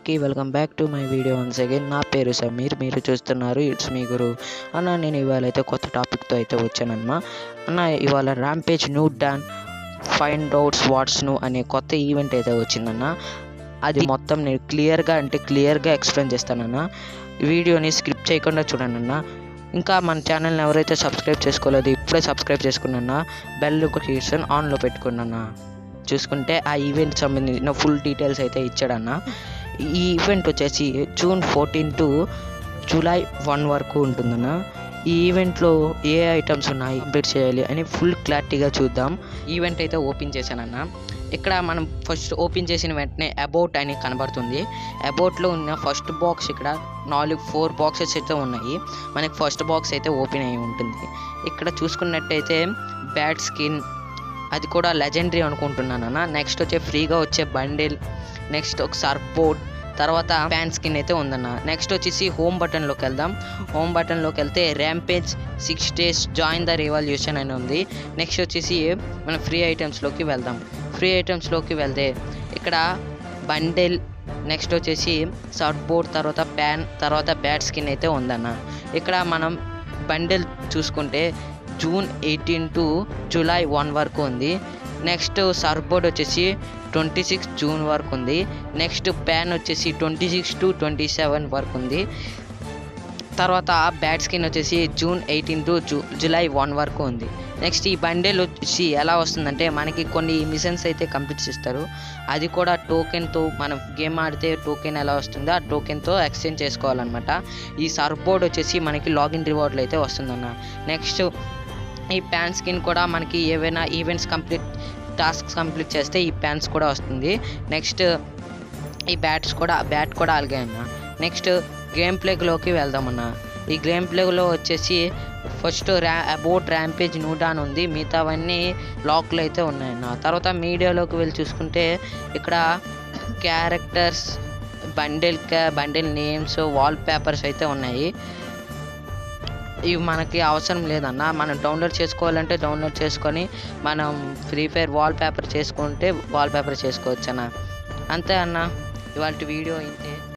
అందరికీ welcome back to my video once again నా పేరు సమీర్ మీరు చూస్తున్నారు ఇట్స్ మీ గురు అన్న నేను ఇవాళ అయితే కొత్త టాపిక్తో అయితే వచ్చానమ్మా అన్న ఇవాళ rampage new dawn find outs what's new అనే కొత్త ఈవెంట్ అయితే వచ్చిందన్న అది మొత్తం నేను క్లియర్గా అంటే క్లియర్గా ఎక్స్ప్లెయిన్ చేస్తానన్న వీడియోని స్క్రిప్ట్ చేయకుండా చూడండి అన్న ఇంకా మన ఛానల్ని ఎవరైతే సబ్స్క్రైబ్ చేసుకోలేదు ఇప్పుడే సబ్స్క్రైబ్ చేసుకున్నా బెల్ నోటిఫికేషన్ ఆన్లో పెట్టుకున్నా చూసుకుంటే ఆ ఈవెంట్ సంబంధించిన ఫుల్ డీటెయిల్స్ అయితే ఇచ్చాడన్న ఈ ఈవెంట్ వచ్చేసి June fourteen to July one వరకు ఉంటుందన్న ఈ ఈవెంట్లో ఏ ఐటమ్స్ ఉన్నాయి కంప్లీట్ చేయాలి అని ఫుల్ క్లారిటీగా చూద్దాం ఈవెంట్ అయితే ఓపెన్ చేశానన్న ఇక్కడ మనం ఫస్ట్ ఓపెన్ చేసిన వెంటనే అబౌట్ అని కనబడుతుంది అబౌట్లో ఉన్న ఫస్ట్ బాక్స్ ఇక్కడ నాలుగు ఫోర్ బాక్సెస్ అయితే ఉన్నాయి మనకి ఫస్ట్ బాక్స్ అయితే ఓపెన్ అయి ఉంటుంది ఇక్కడ చూసుకున్నట్టయితే బ్యాడ్ స్కిన్ అది కూడా లెజెండరీ అనుకుంటున్నాను నెక్స్ట్ వచ్చే ఫ్రీగా వచ్చే బండిల్ నెక్స్ట్ ఒక సర్బోర్డ్ తర్వాత ప్యాన్ స్కిన్ అయితే ఉందన్న నెక్స్ట్ వచ్చేసి హోమ్ బటన్లోకి వెళ్దాం హోమ్ బటన్లోకి వెళ్తే rampage six days join the revolution అని ఉంది నెక్స్ట్ వచ్చేసి మనం ఫ్రీ ఐటమ్స్లోకి వెళ్దాం ఫ్రీ ఐటమ్స్లోకి వెళ్తే ఇక్కడ బండిల్ నెక్స్ట్ వచ్చేసి సర్ట్ బోర్డ్ తర్వాత ప్యాన్ తర్వాత బ్యాట్ స్కిన్ అయితే ఉందన్న ఇక్కడ మనం బండిల్ చూసుకుంటే June eighteen to July one వరకు ఉంది నెక్స్ట్ సర్బోర్డ్ వచ్చేసి ట్వంటీ సిక్స్ జూన్ వరకు ఉంది నెక్స్ట్ ప్యాన్ వచ్చేసి twenty six to twenty seven వరకు ఉంది తర్వాత బ్యాట్ స్కిన్ వచ్చేసి జూన్ ఎయిటీన్ టు జూ జూలై వన్ వరకు ఉంది నెక్స్ట్ ఈ బండిల్ వచ్చి ఎలా వస్తుందంటే మనకి కొన్ని మిషన్స్ అయితే కంప్లీట్ చేస్తారు అది కూడా టోకెన్తో మనం గేమ్ ఆడితే టోకెన్ ఎలా వస్తుందో ఆ టోకెన్తో ఎక్స్చేంజ్ చేసుకోవాలన్నమాట ఈ సర్బోర్డ్ వచ్చేసి మనకి లాగిన్ రివార్డ్లు అయితే వస్తుందన్న నెక్స్ట్ ఈ ప్యాన్ స్కిన్ కూడా మనకి ఏవైనా ఈవెంట్స్ కంప్లీట్ టాస్క్స్ కంప్లీట్ చేస్తే ఈ ప్యాన్స్ కూడా వస్తుంది నెక్స్ట్ ఈ బ్యాట్స్ కూడా బ్యాట్ కూడా అలాగే అన్న నెక్స్ట్ గేమ్ ప్లేలోకి వెళ్దామన్న ఈ గేమ్ ప్లేలో వచ్చేసి ఫస్ట్ ర్యా అబౌట్ ర్యాంపేజ్ నూడాన్ ఉంది మిగతావన్నీ లాక్లు అయితే ఉన్నాయన్న తర్వాత మీడియాలోకి వెళ్ళి చూసుకుంటే ఇక్కడ characters bundle bundle names wallpapers అయితే ఉన్నాయి ఇవి మనకి అవసరం లేదన్న మనం డౌన్లోడ్ చేసుకోవాలంటే డౌన్లోడ్ చేసుకొని మనం ఫ్రీ ఫైర్ వాల్ పేపర్ చేసుకుంటే వాల్ పేపర్ చేసుకోవచ్చు అన్న అంతే అన్న ఇవాళ వీడియో అయితే